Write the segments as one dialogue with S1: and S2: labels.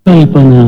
S1: ಕಲ್ಪನಾ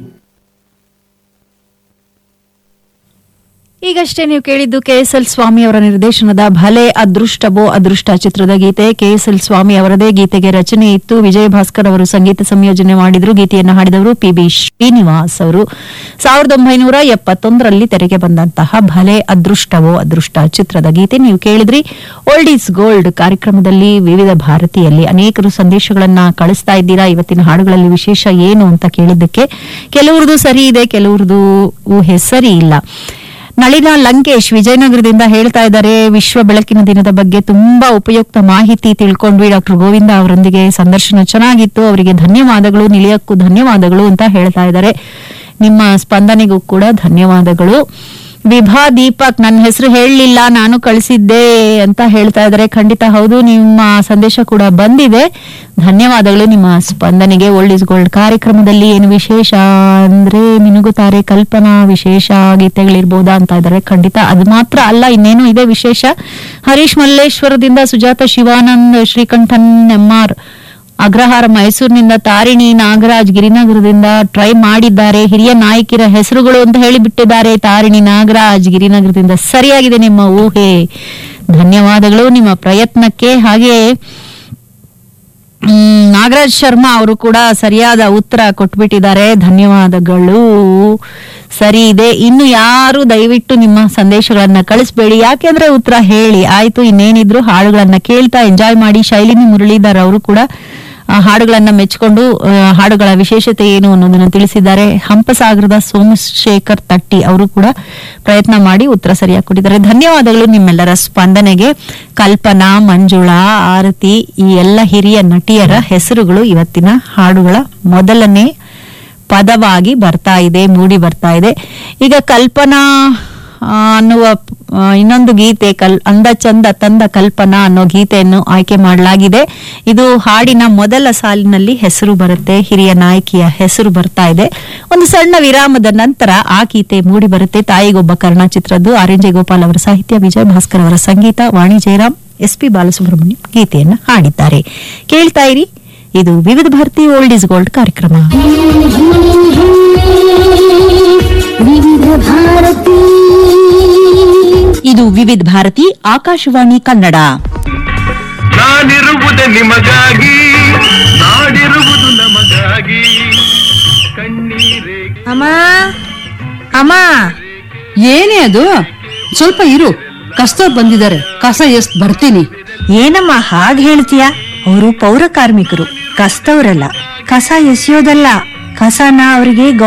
S2: ಈಗಷ್ಟೇ ನೀವು ಕೇಳಿದ್ದು ಕೆಎಸ್ಎಲ್ ಸ್ವಾಮಿ ಅವರ ನಿರ್ದೇಶನದ ಭಲೆ ಅದೃಷ್ಟವೋ ಅದೃಷ್ಟ ಚಿತ್ರದ ಗೀತೆ ಕೆಎಸ್ಎಲ್ ಸ್ವಾಮಿ ಅವರದೇ ಗೀತೆಗೆ ರಚನೆ ಇತ್ತು ವಿಜಯ ಭಾಸ್ಕರ್ ಅವರು ಸಂಗೀತ ಸಂಯೋಜನೆ ಮಾಡಿದ್ರು ಗೀತೆಯನ್ನು ಹಾಡಿದವರು ಪಿ ಬಿ ಶ್ರೀನಿವಾಸ್ ಅವರು ಸಾವಿರದ ಒಂಬೈನೂರ ಎಪ್ಪತ್ತೊಂದರಲ್ಲಿ ತೆರೆಗೆ ಬಂದಂತಹ ಭಲೆ ಅದೃಷ್ಟವೋ ಅದೃಷ್ಟ ಚಿತ್ರದ ಗೀತೆ ನೀವು ಕೇಳಿದ್ರಿ ಓಲ್ಡ್ ಈಸ್ ಗೋಲ್ಡ್ ಕಾರ್ಯಕ್ರಮದಲ್ಲಿ ವಿವಿಧ ಭಾರತೀಯಲ್ಲಿ ಅನೇಕರು ಸಂದೇಶಗಳನ್ನ ಕಳಿಸ್ತಾ ಇದ್ದೀರಾ ಇವತ್ತಿನ ಹಾಡುಗಳಲ್ಲಿ ವಿಶೇಷ ಏನು ಅಂತ ಕೇಳಿದ್ದಕ್ಕೆ ಕೆಲವ್ರದ್ದು ಸರಿ ಇದೆ ಕೆಲವ್ರದ್ದು ಹೆಸರಿ ಇಲ್ಲ ನಳಿನ ಲಂಕೇಶ್ ವಿಜಯನಗರದಿಂದ ಹೇಳ್ತಾ ಇದ್ದಾರೆ ವಿಶ್ವ ಬೆಳಕಿನ ದಿನದ ಬಗ್ಗೆ ತುಂಬಾ ಉಪಯುಕ್ತ ಮಾಹಿತಿ ತಿಳ್ಕೊಂಡ್ವಿ ಡಾಕ್ಟರ್ ಗೋವಿಂದ ಅವರೊಂದಿಗೆ ಸಂದರ್ಶನ ಚೆನ್ನಾಗಿತ್ತು ಅವರಿಗೆ ಧನ್ಯವಾದಗಳು ನಿಲಯಕ್ಕೂ ಧನ್ಯವಾದಗಳು ಅಂತ ಹೇಳ್ತಾ ಇದ್ದಾರೆ ನಿಮ್ಮ ಸ್ಪಂದನೆಗೂ ಕೂಡ ಧನ್ಯವಾದಗಳು ವಿಭಾ ದೀಪಕ್ ನನ್ನ ಹೆಸರು ಹೇಳಲಿಲ್ಲ ನಾನು ಕಳಿಸಿದ್ದೆ ಅಂತ ಹೇಳ್ತಾ ಇದ್ದಾರೆ ಖಂಡಿತ ಹೌದು ನಿಮ್ಮ ಸಂದೇಶ ಕೂಡ ಬಂದಿದೆ ಧನ್ಯವಾದಗಳು ನಿಮ್ಮ ಸ್ಪಂದನೆಗೆ ಓಲ್ಡ್ ಇಸ್ ಗೋಲ್ಡ್ ಕಾರ್ಯಕ್ರಮದಲ್ಲಿ ಏನು ವಿಶೇಷ ಅಂದ್ರೆ ಮಿನುಗುತ್ತಾರೆ ಕಲ್ಪನಾ ವಿಶೇಷ ಗೀತೆಗಳಿರ್ಬೋದಾ ಅಂತ ಇದ್ದಾರೆ ಖಂಡಿತ ಅದು ಮಾತ್ರ ಅಲ್ಲ ಇನ್ನೇನು ಇದೆ ವಿಶೇಷ ಹರೀಶ್ ಮಲ್ಲೇಶ್ವರದಿಂದ ಸುಜಾತ ಶಿವಾನಂದ್ ಶ್ರೀಕಂಠನ್ ಎಮ್ಮಾರ್ ಅಗ್ರಹಾರ ಮೈಸೂರಿನಿಂದ ತಾರಿಣಿ ನಾಗರಾಜ್ ಗಿರಿನಗರದಿಂದ ಟ್ರೈ ಮಾಡಿದ್ದಾರೆ ಹಿರಿಯ ನಾಯಕಿಯರ ಹೆಸರುಗಳು ಅಂತ ಹೇಳಿಬಿಟ್ಟಿದ್ದಾರೆ ತಾರಿಣಿ ನಾಗರಾಜ್ ಗಿರಿನಗರದಿಂದ ಸರಿಯಾಗಿದೆ ನಿಮ್ಮ ಊಹೆ ಧನ್ಯವಾದಗಳು ನಿಮ್ಮ ಪ್ರಯತ್ನಕ್ಕೆ ಹಾಗೆ ಮ್, ನಾಗರಾಜ್ ಶರ್ಮಾ ಅವರು ಕೂಡ ಸರಿಯಾದ ಉತ್ತರ ಕೊಟ್ಬಿಟ್ಟಿದ್ದಾರೆ ಧನ್ಯವಾದಗಳು ಸರಿ ಇದೆ ಇನ್ನು ಯಾರು ದಯವಿಟ್ಟು ನಿಮ್ಮ ಸಂದೇಶಗಳನ್ನ ಕಳಿಸ್ಬೇಡಿ ಯಾಕೆಂದ್ರೆ ಉತ್ತರ ಹೇಳಿ ಆಯ್ತು ಇನ್ನೇನಿದ್ರು ಹಾಡುಗಳನ್ನ ಕೇಳ್ತಾ ಎಂಜಾಯ್ ಮಾಡಿ ಶೈಲಿನಿ ಮುರಳೀಧರ್ ಅವರು ಕೂಡ ಆ, ಹಾಡುಗಳನ್ನ ಮೆಚ್ಚಿಕೊಂಡು ಆ, ಹಾಡುಗಳ ವಿಶೇಷತೆ ಏನು ಅನ್ನೋದನ್ನ ತಿಳಿಸಿದ್ದಾರೆ ಹಂಪಸಾಗರದ ಸೋಮಶೇಖರ್ ತಟ್ಟಿ ಅವರು ಕೂಡ ಪ್ರಯತ್ನ ಮಾಡಿ ಉತ್ತರ ಸರಿಯಾಗಿ ಕೊಟ್ಟಿದ್ದಾರೆ ಧನ್ಯವಾದಗಳು ನಿಮ್ಮೆಲ್ಲರ ಸ್ಪಂದನೆಗೆ ಕಲ್ಪನಾ ಮಂಜುಳಾ ಆರತಿ ಈ ಎಲ್ಲ ಹಿರಿಯ ನಟಿಯರ ಹೆಸರುಗಳು ಇವತ್ತಿನ ಹಾಡುಗಳ ಮೊದಲನೇ ಪದವಾಗಿ ಬರ್ತಾ ಇದೆ ಮೂಡಿ ಬರ್ತಾ ಇದೆ ಈಗ ಕಲ್ಪನಾ ಆ, ಅನ್ನುವ ಆ, ಇನ್ನೊಂದು ಗೀತೆ ಕಲ್ ಅಂದ ಚಂದ ತಂದ ಕಲ್ಪನಾ ಅನ್ನೋ ಗೀತೆಯನ್ನು ಆಯ್ಕೆ ಮಾಡಲಾಗಿದೆ ಇದು ಹಾಡಿನ ಮೊದಲ ಸಾಲಿನಲ್ಲಿ ಹೆಸರು ಬರುತ್ತೆ ಹಿರಿಯ ನಾಯಕಿಯ ಹೆಸರು ಬರ್ತಾ ಇದೆ ಒಂದು ಸಣ್ಣ ವಿರಾಮದ ನಂತರ ಆ ಗೀತೆ ಮೂಡಿ ಬರುತ್ತೆ ತಾಯಿಗೊಬ್ಬ ಕರ್ಣ ಚಿತ್ರದ್ದು ಆರ್ ಎನ್ ಜಯಗೋಪಾಲ್ ಅವರ ಸಾಹಿತ್ಯ ವಿಜಯ ಭಾಸ್ಕರ್ ಅವರ ಸಂಗೀತ ವಾಣಿ ಜಯರಾಮ್ ಎಸ್ ಪಿ ಬಾಲಸುಬ್ರಹ್ಮಣ್ಯಂ ಗೀತೆಯನ್ನ ಹಾಡಿದ್ದಾರೆ ಕೇಳ್ತಾ ಇರಿ ಇದು ವಿವಿಧ ಭಾರತಿ ಓಲ್ಡ್ ಇಸ್ ಗೋಲ್ಡ್ ಕಾರ್ಯಕ್ರಮ
S3: ವಿವಿಧ ಭಾರತಿ
S4: ಇದು ವಿವಿಧ ಭಾರತಿ ಆಕಾಶವಾಣಿ ಕನ್ನಡ
S5: ನಾನಿರುವುದು ನಿಮಗಾಗಿ ನಾಡಿರುವುದು ನಮಗಾಗಿ ಕಣ್ಣೀರೇ
S6: ಅಮ್ಮ ಅಮ್ಮ
S7: ಏನೇ ಅದು ಸ್ವಲ್ಪ ಇರು ಕಸ್ತೂರ್ ಬಂದಿದ್ದಾರೆ ಕಸ ಎಷ್ಟ್ ಬರ್ತೀನಿ
S6: ಏನಮ್ಮ ಹಾಗೆ ಹೇಳ್ತೀಯ ಅವರು ಪೌರ ಕಾರ್ಮಿಕರು ಕಸ್ತವ್ರಲ್ಲ ಕಸ ಎಸೆಯೋದಲ್ಲ ಕಸನ ಅವರಿಗೆ